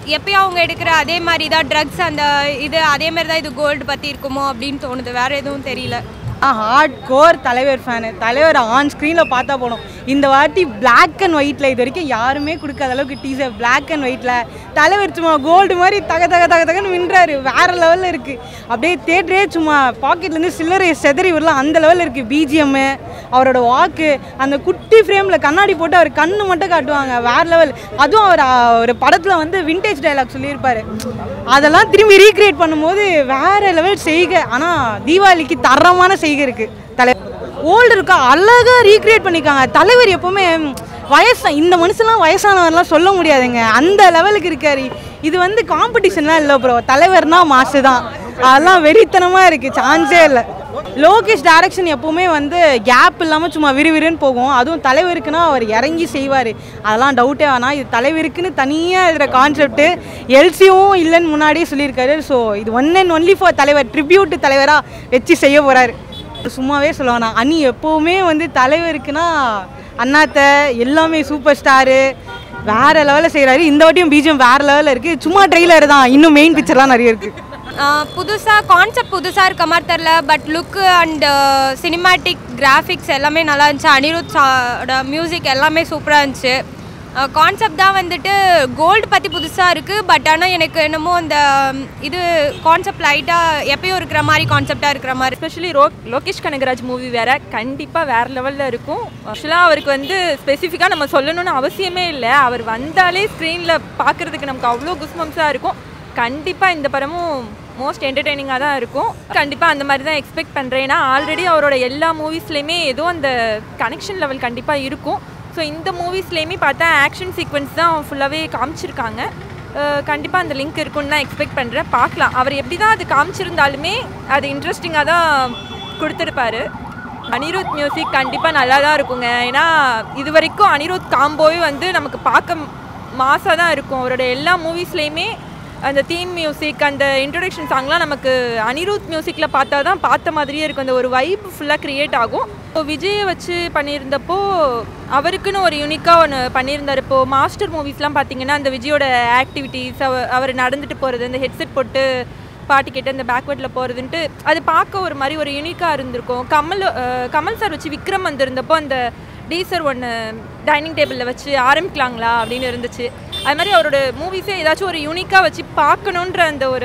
எப்பயும் அவங்க எடுக்கிற அதே மாதிரி தான் ட்ரக்ஸ் அந்த இது அதே மாதிரி தான் இது கோல்டு பற்றி இருக்குமோ அப்படின்னு தோணுது வேற எதுவும் தெரியல hard core Thalaivar fan Thalaivar on ஸ்க்ரீனில் பார்த்தா போனோம் இந்த வாட்டி Black அண்ட் ஒயிட்டில் இது வரைக்கும் யாருமே கொடுக்காத அளவுக்கு டீசர் Black அண்ட் ஒயிட்டில் தலைவர் சும்மா கோல்டு மாதிரி தக தக தக தகன்னு மின்றாரு வேற லெவலில் இருக்குது அப்படியே தேட்டரே சும்மா பாக்கெட்லேருந்து சில்லறை செதறி வரலாம் அந்த லெவலில் இருக்குது பிஜிஎம்மு அவரோட வாக்கு அந்த குட்டி ஃப்ரேமில் கண்ணாடி போட்டு அவர் கண்ணு மட்டும் காட்டுவாங்க வேற லெவல் அதுவும் அவர் ஆ, ஒரு படத்தில் வந்து விண்டேஜ் டைலாக் சொல்லியிருப்பாரு அதெல்லாம் திரும்பி ரீக்ரியேட் பண்ணும்போது வேற லெவல் செய்கை ஆனால் தீபாவளிக்கு தரமான செய்கை இருக்கு தலைவர் ஓல்டு இருக்கா அழகா ரீக்ரியேட் பண்ணிருக்காங்க தலைவர் எப்பவுமே வயசு இந்த மனுஷன்லாம் வயசானவர்லாம் சொல்ல முடியாதுங்க அந்த லெவலுக்கு இருக்காரு இது வந்து காம்படிஷன்லாம் இல்லை ப்ரோ தலைவர்னா மாசு தான் அதெல்லாம் வெறித்தனமாக இருக்குது சான்ஸே இல்லை லோகேஷ் டைரக்ஷன் எப்பவுமே வந்து கேப் இல்லாமல் சும்மா விறுவிறுன்னு போகும் அதுவும் தலைவருக்குன்னா அவர் இறங்கி செய்வார் அதெல்லாம் டவுட்டே வேணாம் இது தலைவருக்குன்னு தனியாக இருக்கிற கான்செப்ட்டு எல்சியும் இல்லைன்னு முன்னாடியே சொல்லியிருக்காரு ஸோ இது one and only for Thalaivar tribute தலைவராக வச்சு செய்ய போகிறாரு சும்மாவே சொல்லுவானா அணி எப்போவுமே வந்து தலைவருக்குன்னா அண்ணாத்த எல்லாமே சூப்பர் ஸ்டாரு வேற லெவலில் செய்கிறாரு இந்த வாட்டியும் பிஜிஎம் வேற லெவலில் இருக்குது சும்மா ட்ரெய்லர் தான் இன்னும் மெயின் பிக்சர்லாம் நிறைய இருக்குது புதுசாக கான்செப்ட் புதுசாக இருக்க மாதிரி தெரில but look and cinematic graphics எல்லாமே நல்லா இருந்துச்சு அனிருத்தோட மியூசிக் எல்லாமே சூப்பராக இருந்துச்சு கான்செப்ட் தான் வந்துட்டு கோல்டு பற்றி புதுசாக இருக்குது பட் ஆனால் எனக்கு என்னமோ அந்த ம், இது கான்செப்ட் லைட்டாக எப்பயும் இருக்கிற மாதிரி கான்செப்டாக இருக்கிற மாதிரி எஸ்பெஷலி ரோ லோகேஷ் கனகராஜ் மூவி வேற கண்டிப்பாக வேற லெவலில் இருக்கும் ஆக்சுவலாக அவருக்கு வந்து ஸ்பெசிஃபிக்காக நம்ம சொல்லணும்னு அவசியமே இல்லை அவர் வந்தாலே ஸ்க்ரீனில் பார்க்குறதுக்கு நமக்கு அவ்வளோ குஸ்மம்ஸாக இருக்கும் கண்டிப்பாக இந்த படமும் மோஸ்ட் என்டர்டெய்னிங்காக தான் இருக்கும் கண்டிப்பாக அந்த மாதிரி தான் எக்ஸ்பெக்ட் பண்ணுறேன் ஏன்னா ஆல்ரெடி அவரோட எல்லா மூவிஸ்லேயுமே ஏதோ அந்த கனெக்ஷன் லெவல் கண்டிப்பாக இருக்கும் ஸோ இந்த மூவிஸ்லேயுமே பார்த்தா ஆக்ஷன் சீக்வன்ஸ் தான் ஃபுல்லாகவே காமிச்சிருக்காங்க கண்டிப்பாக அந்த லிங்க் இருக்குன்னு தான் எக்ஸ்பெக்ட் பண்ணுறேன் பார்க்கலாம் அவர் எப்படி தான் அது காமிச்சிருந்தாலுமே அது இன்ட்ரெஸ்டிங்காக தான் கொடுத்துருப்பாரு அனிருத் மியூசிக் கண்டிப்பாக நல்லா தான் இருக்குங்க ஏன்னா இது வரைக்கும் அனிருத் காம்போவே வந்து நமக்கு பார்க்க மாசாக தான் இருக்கும் அவரோட எல்லா மூவிஸ்லேயுமே அந்த தீம் மியூசிக் அந்த இன்ட்ரொடக்ஷன் சாங்லாம் நமக்கு அனிருத் மியூசிக்கில் பார்த்தா தான் பார்த்த மாதிரியே இருக்கும் அந்த ஒரு வைப் ஃபுல்லாக க்ரியேட் ஆகும் இப்போ விஜயை வச்சு பண்ணியிருந்தப்போ அவருக்குன்னு ஒரு யூனிக்காக ஒன்று பண்ணியிருந்தார் இப்போது மாஸ்டர் மூவிஸ்லாம் பார்த்தீங்கன்னா அந்த விஜயோட ஆக்டிவிட்டீஸ் அவ அவர் நடந்துட்டு போகிறது அந்த ஹெட்செட் போட்டு பாட்டு கேட்டு அந்த பேக்வேர்டில் போகிறதுன்ட்டு அது பார்க்க ஒரு மாதிரி ஒரு யூனிக்காக இருந்திருக்கும் கமல் அஹ், கமல் சார் வச்சு விக்ரம் வந்திருந்தப்போ அந்த டீசர் ஒன்று டைனிங் டேபிளில் வச்சு ஆரம்பிக்கலாங்களா அப்படின்னு இருந்துச்சு அது மாதிரி அவரோட மூவிஸே ஏதாச்சும் ஒரு யூனிக்காக வச்சு பார்க்கணுன்ற அந்த ஒரு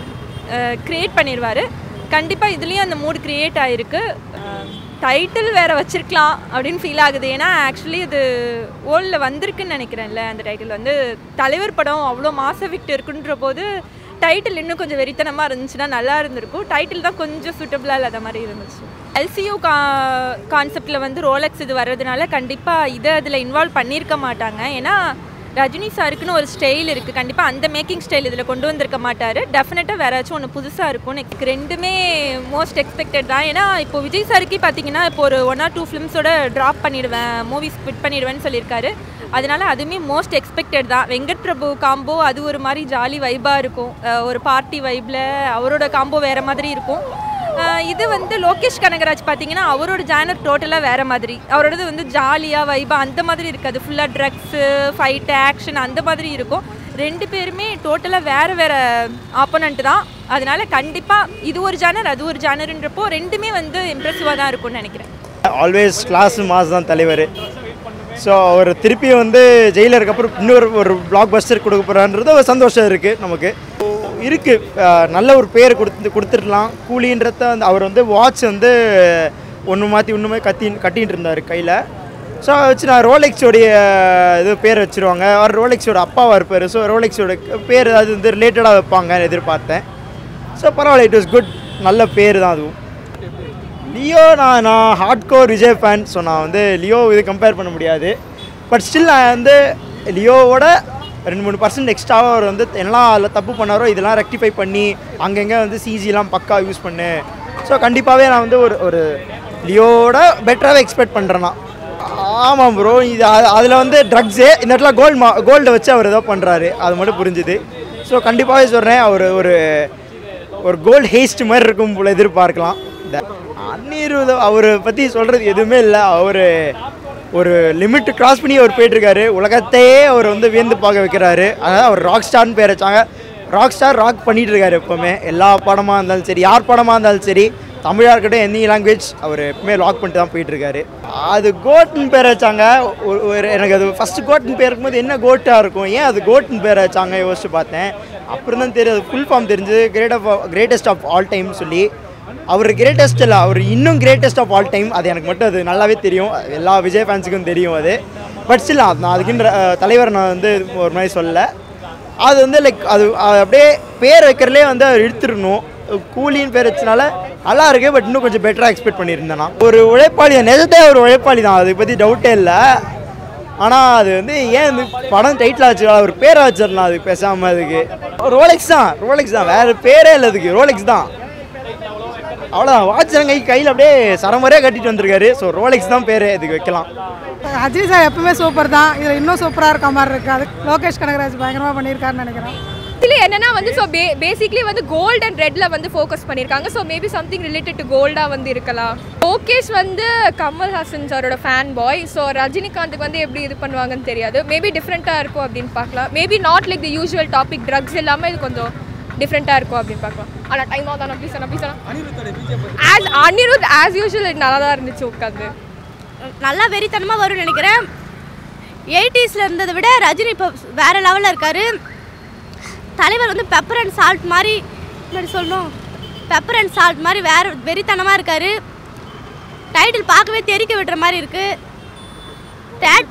க்ரியேட் பண்ணிடுவார் கண்டிப்பாக இதுலேயும் அந்த மூட் க்ரியேட் ஆகிருக்கு டைட்டில் வேறு வச்சிருக்கலாம் அப்படின்னு ஃபீல் ஆகுது ஏன்னா ஆக்சுவலி இது ஓல்டில் வந்திருக்குன்னு நினைக்கிறேன்ல அந்த டைட்டில் வந்து தலைவர் படம் அவ்வளோ மாச விட்டு இருக்குன்ற போது டைட்டில் இன்னும் கொஞ்சம் வெறித்தனமாக இருந்துச்சுன்னா நல்லா இருந்திருக்கும் டைட்டில் தான் கொஞ்சம் சூட்டபிளாக இல்லாத மாதிரி இருந்துச்சு எல்சியூ கா கான்செப்டில் வந்து ரோலெக்ஸ் இது வர்றதுனால கண்டிப்பாக இதை அதில் இன்வால்வ் பண்ணியிருக்க மாட்டாங்க ஏன்னா ரஜினி சாருக்குன்னு ஒரு ஸ்டைல் இருக்குது கண்டிப்பாக அந்த மேக்கிங் ஸ்டைல் இதில் கொண்டு வந்திருக்க மாட்டார் டெஃபினட்டாக வேற ஏதாச்சும் ஒன்று புதுசாக இருக்கும் எனக்கு ரெண்டுமே மோஸ்ட் எக்ஸ்பெக்டட் தான் ஏன்னா இப்போ விஜய் சாருக்கே பார்த்தீங்கன்னா இப்போ ஒரு ஒன் ஆர் டூ ஃபிலிம்ஸோட ட்ராப் பண்ணிடுவேன் மூவிஸ் குவிட் பண்ணிடுவேன்னு சொல்லியிருக்காரு அதனால அதுவுமே மோஸ்ட் எக்ஸ்பெக்டட் தான் வெங்கட் பிரபு காம்போ அது ஒரு மாதிரி ஜாலி வைபாக இருக்கும் அஹ் ஒரு பார்ட்டி வைப்பில் அவரோட காம்போ வேறு மாதிரி இருக்கும் அஹ் இது வந்து லோகேஷ் கனகராஜ் பார்த்தீங்கன்னா அவரோட ஜானர் டோட்டலாக வேறு மாதிரி அவரோடது வந்து ஜாலியாக வைபாக அந்த மாதிரி இருக்காது ஃபுல்லாக ட்ரக்ஸு ஃபைட்டு ஆக்ஷன் அந்த மாதிரி இருக்கும் ரெண்டு பேருமே டோட்டலாக வேறு வேறு ஆப்போனண்ட் தான் அதனால கண்டிப்பாக இது ஒரு ஜானர் அது ஒரு ஜானருன்றப்போ ரெண்டுமே வந்து இம்ப்ரெசிவாக தான் இருக்கும்னு நினைக்கிறேன் ஆல்வேஸ் கிளாஸ் மாஸ் தான் தலைவர் ஸோ அவர் திருப்பி வந்து ஜெயிலருக்கு அப்புறம் இன்னொரு ஒரு பிளாக் பஸ்டர் கொடுக்க போகிறான்றது ஒரு சந்தோஷம் இருக்குது நமக்கு இருக்குது நல்ல ஒரு பேர் கொடுத்து கொடுத்துடலாம் கூலின்றத வந்து அவர் வந்து வாட்ச் வந்து ஒன்று மாற்றி ஒன்றுமே கத்தி கட்டின்னு இருந்தார் கையில் ஸோ அதை வச்சு நான் ரோலெக்ஸோடைய இது பேர் வச்சுருவாங்க அவர் ரோலெக்ஸோட அப்பாவாக இருப்பார் ஸோ ரோலெக்ஸோட பேர் ஏதாவது வந்து ரிலேட்டடாக வைப்பாங்கன்னு எதிர்பார்த்தேன் ஸோ பரவாயில்ல இட் வாஸ் குட் நல்ல பேர் தான் அதுவும் லியோ நான் நான் hard core Vijay fan so நான் வந்து லியோ இது கம்பேர் பண்ண முடியாது பட் ஸ்டில் நான் வந்து லியோவோட ரெண்டு மூணு பர்சன்ட் எக்ஸ்ட்ராவாக அவர் வந்து எல்லாம் அதில் தப்பு பண்ணாரோ இதெல்லாம் ரெக்டிஃபை பண்ணி அங்கங்கே வந்து சிஜிலாம் பக்கா யூஸ் பண்ணு ஸோ கண்டிப்பாகவே நான் வந்து ஒரு ஒரு லியோவோட பெட்டராகவே எக்ஸ்பெக்ட் பண்ணுறேன் நான் ஆமாம் ப்ரோ இது அதில் வந்து ட்ரக்ஸு இந்த இடத்துல கோல்டு மா கோல்டை வச்சு அவர் ஏதோ பண்ணுறாரு அது மட்டும் புரிஞ்சுது ஸோ கண்டிப்பாகவே சொல்கிறேன் அவர் ஒரு ஒரு கோல்டு ஹேஸ்ட் மாதிரி இருக்கும் போல எதிர்பார்க்கலாம் இந்த அந்நிருத அவரை பற்றி சொல்கிறது எதுவுமே இல்லை அவர் ஒரு லிமிட் கிராஸ் பண்ணி அவர் போயிட்டுருக்காரு உலகத்தையே அவர் வந்து வியந்து பார்க்க வைக்கிறாரு அதாவது அவர் ராக் ஸ்டார்னு பேர் வச்சாங்க ராக் ஸ்டார் ராக் பண்ணிட்டு இருக்காரு எப்போவுமே எல்லா படமாக இருந்தாலும் சரி யார் படமாக இருந்தாலும் சரி தமிழாக இருக்கட்டும் எனி லாங்குவேஜ் அவர் எப்பவுமே லாக் பண்ணிட்டு தான் போயிட்டு இருக்காரு அது கோட்னு பேர் வச்சாங்க ஒரு ஒரு எனக்கு அது ஃபஸ்ட்டு கோட்னு பேர் இருக்கும்போது என்ன கோட்டாக இருக்கும் ஏன் அது கோட்னு பேர் வச்சாங்க யோசிச்சு பார்த்தேன் அப்புறம் தான் தெரியும் அது ஃபுல் ஃபார்ம் தெரிஞ்சு great of greatest of all time சொல்லி அவர் கிரேட்டஸ்ட் இல்லை அவர் இன்னும் கிரேட்டஸ்ட் ஆஃப் ஆல் டைம் அது எனக்கு மட்டும் அது நல்லாவே தெரியும் எல்லா விஜய் ஃபேன்ஸுக்கும் தெரியும் அது பட் ஸ்டில் நான் அதுக்குன்ற அஹ், தலைவர் நான் வந்து ஒரு மாதிரி சொல்லலை அது வந்து லைக் அது அது அப்படியே பேர் வைக்கிறதுலே வந்து அவர் எடுத்துடணும் கூலின்னு பேர் வச்சனால நல்லா இருக்கு பட் இன்னும் கொஞ்சம் பெட்டராக எக்ஸ்பெக்ட் பண்ணியிருந்தேன் நான் ஒரு உழைப்பாளி நிஜத்தே ஒரு உழைப்பாளி தான் அதை பற்றி டவுட்டே இல்லை ஆனால் அது வந்து ஏன் இந்த படம் டைட்டில் வச்சு ஒரு பேரை வச்சிடலாம் அது பேசாமல் அதுக்கு ரோலெக்ஸ் தான் ரோலெக்ஸ் தான் வேறு பேரே இல்லை அதுக்கு ரோலெக்ஸ் தான் அவ்வளோதான் வாட்ச் கை கையில் அப்படியே சரமறையாக கட்டிட்டு வந்திருக்காரு ஸோ ரோலெக்ஸ் தான் பேர் இதுக்கு வைக்கலாம் அஜித் சார் எப்பவுமே சூப்பர் தான் இதில் இன்னும் சூப்பராக இருக்க மாதிரி இருக்கு அது லோகேஷ் கனகராஜ் பயங்கரமாக பண்ணியிருக்காருன்னு நினைக்கிறேன் ஆக்சுவலி என்னன்னா வந்து ஸோ பே பேசிக்லி வந்து கோல்ட் அண்ட் ரெட்ல வந்து ஃபோக்கஸ் பண்ணியிருக்காங்க so maybe something related to கோல்டாக வந்து இருக்கலாம் லோகேஷ் வந்து கமல்ஹாசன் சாரோட ஃபேன் பாய் ஸோ ரஜினிகாந்துக்கு வந்து எப்படி இது பண்ணுவாங்கன்னு தெரியாது மேபி டிஃப்ரெண்ட்டாக இருக்கும் அப்படின்னு பார்க்கலாம் maybe not like the usual topic drugs இல்லாமல் இது கொஞ்சம் டிஃப்ரெண்ட்டாக இருக்கும் அப்படின்னு பார்க்கலாம் ஆனால் டைம் ஆகுதா ப்ளீஸ் அண்ணா please as Anirudh as usual நல்லா தான் இருந்துச்சு உட்காந்து நல்லா வெறித்தனமாக வரும்னு நினைக்கிறேன் எயிட்டிஸில் இருந்ததை விட ரஜினி இப்போ வேறு லெவலில் இருக்கார் தலைவர் வந்து பெப்பர் அண்ட் சால்ட் மாதிரி எப்படி சொல்லணும் பெப்பர் அண்ட் சால்ட் மாதிரி வேறு வெறித்தனமாக இருக்கார் டைட்டில் பார்க்கவே தெறிக்க விடுற மாதிரி இருக்குது தேட்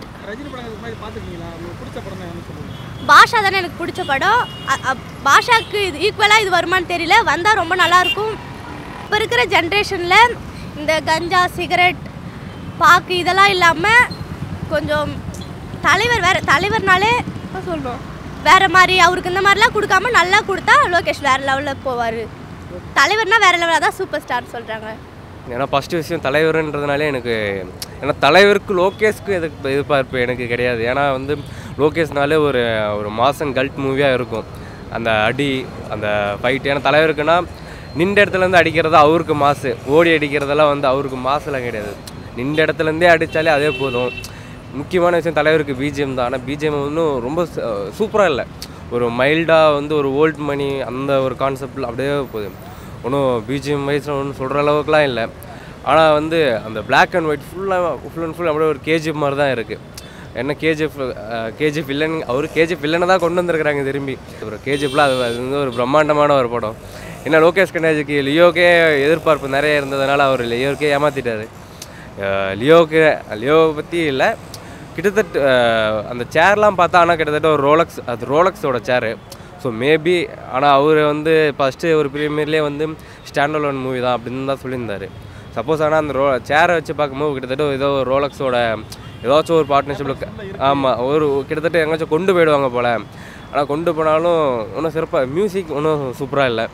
பாஷா தானே எனக்கு பிடிச்ச படம் அ- அ- பாஷாக்கு இது ஈக்குவலாக இது வருமான்னு தெரியல வந்தால் ரொம்ப நல்லாயிருக்கும் இப்போ இருக்கிற ஜென்ரேஷனில் இந்த கஞ்சா சிகரெட் பாக்கு இதெல்லாம் இல்லாமல் கொஞ்சம் தலைவர் வேறு தலைவர்னாலே என்ன சொல்லணும் வேறு மாதிரி அவருக்கு இந்த மாதிரிலாம் கொடுக்காம நல்லா கொடுத்தா லோகேஷ் வேறு லெவலில் போவார் தலைவர்னா வேறு லெவலில் தான் சூப்பர் ஸ்டார் சொல்கிறாங்க ஏன்னா ஃபஸ்ட்டு விஷயம் தலைவர்ன்றதுனாலே எனக்கு ஏன்னா தலைவருக்கு லோகேஷ்க்கு எதுக்கு எதிர்பார்ப்பு எனக்கு கிடையாது ஏன்னா வந்து லோகேஷ்னாலே ஒரு ஒரு மாசன் கல்ட் மூவியாக இருக்கும் அந்த அடி அந்த ஃபைட் ஏன்னா தலைவருக்குன்னா நின்ற இடத்துலேருந்து அடிக்கிறது அவருக்கு மாசு ஓடி அடிக்கிறதெல்லாம் வந்து அவருக்கு மாசுலாம் கிடையாது நின்ற இடத்துலேருந்தே அடித்தாலே அதே போதும் முக்கியமான விஷயம் தலைவருக்கு பிஜிஎம் தான் ஆனால் பிஜிஎம் இன்னும் ரொம்ப சூப்பராக இல்லை ஒரு மைல்டாக வந்து ஒரு ஓல்ட் மணி அந்த ஒரு கான்செப்டில் அப்படியே போகுது ஒன்றும் பிஜிஎம் வயசில் ஒன்றும் சொல்கிற அளவுக்குலாம் இல்லை ஆனால் வந்து அந்த பிளாக் அண்ட் ஒயிட் ஃபுல்லாக ஃபுல் அண்ட் ஃபுல் அப்படியே ஒரு கேஜிஎஃப் மாதிரி தான் இருக்குது என்ன கேஜிஎஃப் கேஜிஎஃப் வில்லன் அவர் கேஜிஎஃப் வில்லனை தான் கொண்டு வந்திருக்கிறாங்க திரும்பி ஒரு கேஜிஎஃப்ல அது அது வந்து ஒரு பிரம்மாண்டமான ஒரு படம் ஏன்னா லோகேஷ் கண்ணாஜிக்கு லியோக்கே எதிர்பார்ப்பு நிறைய இருந்ததுனால அவர் லியோக்கே ஏமாற்றிட்டாரு லியோவுக்கு லியோவை பற்றி இல்லை கிட்டத்தட்ட அஹ், அந்த சேர்லாம் பார்த்தா ஆனால் கிட்டத்தட்ட ஒரு ரோலக்ஸ் அது ரோலக்ஸோட சேரு ஸோ மேபி ஆனால் அவர் வந்து ஃபஸ்ட்டு ஒரு ப்ரீமியர்லேயே வந்து ஸ்டாண்ட் அலோன் மூவி தான் அப்படின்னு தான் சொல்லியிருந்தாரு சப்போஸ் ஆனால் அந்த ரோ சேரை வச்சு பார்க்கும்போது கிட்டத்தட்ட ஏதோ ஒரு ரோலக்ஸோட ஏதாச்சும் ஒரு பார்ட்னர்ஷிப்பில் ஆமாம் ஒரு கிட்டத்தட்ட எங்கேயாச்சும் கொண்டு போயிடுவாங்க போல் ஆனால் கொண்டு போனாலும் ஒன்றும் சிறப்பாக மியூசிக் ஒன்றும் சூப்பராக இல்லை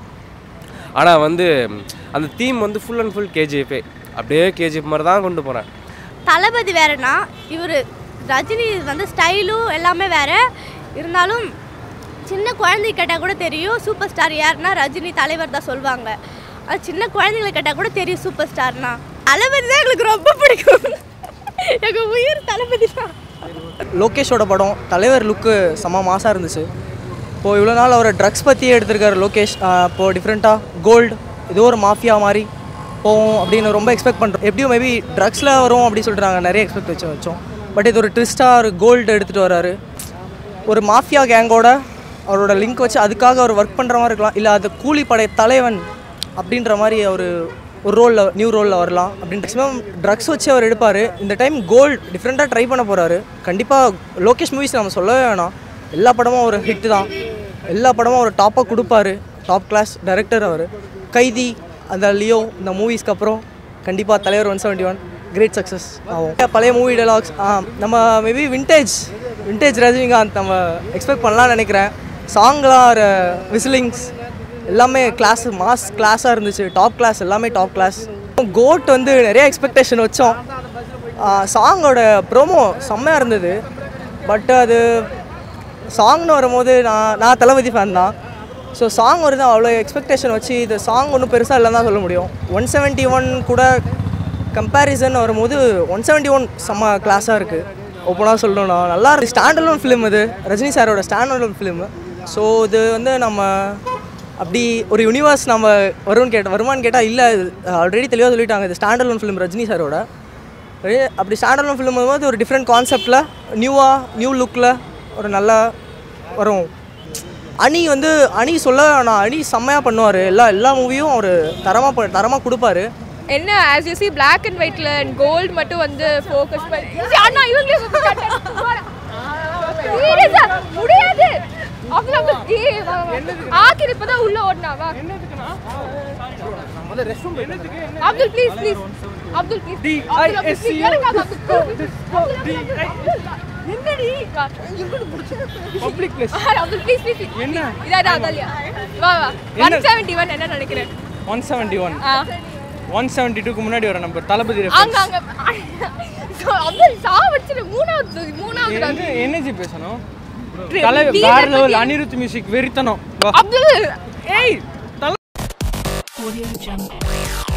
ஆனால் வந்து அந்த தீம் வந்து ஃபுல் அண்ட் ஃபுல் கேஜிஎஃபே அப்படியே கேஜிஎஃப் மாதிரி தான் கொண்டு போகிறேன் தளபதி வேறனா இவர் ரஜினி வந்து ஸ்டைலும் எல்லாமே வேற இருந்தாலும் சின்ன குழந்தை கேட்டால் கூட தெரியும் சூப்பர் ஸ்டார் யாருன்னா ரஜினி தலைவர் தான் சொல்லுவாங்க அது சின்ன குழந்தைங்களை கேட்டால் கூட தெரியும் சூப்பர் ஸ்டார்னா தளபதி தான் எங்களுக்கு ரொம்ப பிடிக்கும் எங்கள் உயிர் தளபதி தான் லோகேஷோட படம் தலைவர் லுக்கு செம்ம மாசாக இருந்துச்சு இப்போது இவ்வளோ நாள் அவர் ட்ரக்ஸ் பற்றியே எடுத்திருக்காரு லோகேஷ் ஆஹ் இப்போது டிஃப்ரெண்ட்டாக கோல்டு ஏதோ ஒரு மாஃபியா மாதிரி போவோம் அப்படின்னு ரொம்ப எக்ஸ்பெக்ட் பண்ணுறோம் எப்படியும் மேபி ட்ரக்ஸில் வரும் அப்படின்னு சொல்லிட்டு நாங்கள் நிறைய எக்ஸ்பெக்ட் வச்சு வச்சோம் பட் இது ஒரு ட்விஸ்ட்டாக ஒரு கோல்டு எடுத்துகிட்டு வராரு ஒரு மாஃபியா கேங்கோட அவரோட லிங்க் வச்சு அதுக்காக அவர் ஒர்க் பண்ணுற மாதிரி இருக்கலாம் இல்லை அது கூலிப்படை தலைவன் அப்படின்ற மாதிரி அவர் ஒரு ரோலில் நியூ ரோலில் வரலாம் அப்படின்னு மேக்ஸிமம் ட்ரக்ஸ் வச்சு அவர் எடுப்பார் இந்த டைம் கோல்டு டிஃப்ரெண்ட்டாக ட்ரை பண்ண போகிறாரு கண்டிப்பாக லோகேஷ் மூவிஸ் நம்ம சொல்லவே வேணாம் எல்லா படமும் ஒரு ஹிட் தான் எல்லா படமும் ஒரு டாப்பாக கொடுப்பாரு டாப் கிளாஸ் டைரக்டர் அவர் கைதி அந்த லியோ இந்த மூவிஸ்க்கு அப்புறம் கண்டிப்பாக Thalaivar one seventy one great success ஆகும் பழைய மூவி டெலாக்ஸ் நம்ம மேபி விண்டேஜ் விண்டேஜ் ரஜினிகாந்த் நம்ம எக்ஸ்பெக்ட் பண்ணலாம்னு நினைக்கிறேன் சாங்லாம் விசிலிங்ஸ் எல்லாமே கிளாஸ் மாஸ் கிளாஸாக இருந்துச்சு டாப் கிளாஸ் எல்லாமே டாப் கிளாஸ் கோட் வந்து நிறைய எக்ஸ்பெக்டேஷன் வச்சோம் சாங்கோட ப்ரோமோ செம்மையாக இருந்தது பட் அது சாங்னு வரும்போது நான் நான் தளபதி ஃபேன் தான் ஸோ சாங் வருது அவ்வளோ எக்ஸ்பெக்டேஷன் வச்சு இது சாங் ஒன்றும் பெருசாக இல்லைன்னு தான் சொல்ல முடியும் ஒன் செவன்ட்டி ஒன் கூட கம்பேரிசன் வரும்போது ஒன் செவன்ட்டி ஒன் செம்ம கிளாஸாக இருக்குது ஓப்பனாக சொல்லணும்னா நல்லா இருக்கு ஸ்டாண்ட் அலோன் ஃபிலிம் இது ரஜினி சாரோட ஸ்டாண்ட் அலோன் ஃபிலிம் ஸோ இது வந்து நம்ம அப்படி ஒரு யூனிவர்ஸ் நம்ம வரும்னு கேட்ட வருமான்னு கேட்டால் இல்லை ஆல்ரெடி தெளிவாக சொல்லிட்டாங்க இது ஸ்டாண்ட் அலோன் ஃபிலிம் ரஜினி சாரோட அதே அப்படி ஸ்டாண்ட் அலோன் ஃபிலிம் வரும்போது ஒரு டிஃப்ரெண்ட் கான்செப்டில் நியூவாக நியூ லுக்கில் ஒரு நல்ல வரும் அணி வந்து அணி சொல்ல நான் அணி செம்மையாக பண்ணுவார் எல்லா எல்லா மூவியும் அவர் தரமாக தரமாக கொடுப்பாரு என்ன as you see black and ஒயிட்ல அண்ட் கோல்ட் மட்டும் வந்து ஃபோக்கஸ் பண்ணி சரி, அண்ணா இவங்களே சீரியஸா முடியாது அவ்வளோ ஏய், வா, வா. ஆக்கிர் இப்பதான் உள்ள ஓடினா வா Abdul please please Abdul please என்னடி public place Abdul please please என்ன? இதான் அதாலியா வா வா ஒன் செவன்ட்டி ஒன் என்ன நினைக்கிறேன் ஒன் செவன்ட்டி ஒன் ஆ ஒன் செவன்ட்டி டூக்கு முன்னாடி வர நம்பர் தளபதி அங்க அங்க So, அப்துல் சா வச்சிரு மூணாவது மூணாவது என்ன என்னஜி பேசணும் Tre- தலைவர் DJ வேற லெவல் பத்தி- அனிருத் மியூசிக் வெறித்தனம் வா அப்துல் ஏய் Audio Jungle.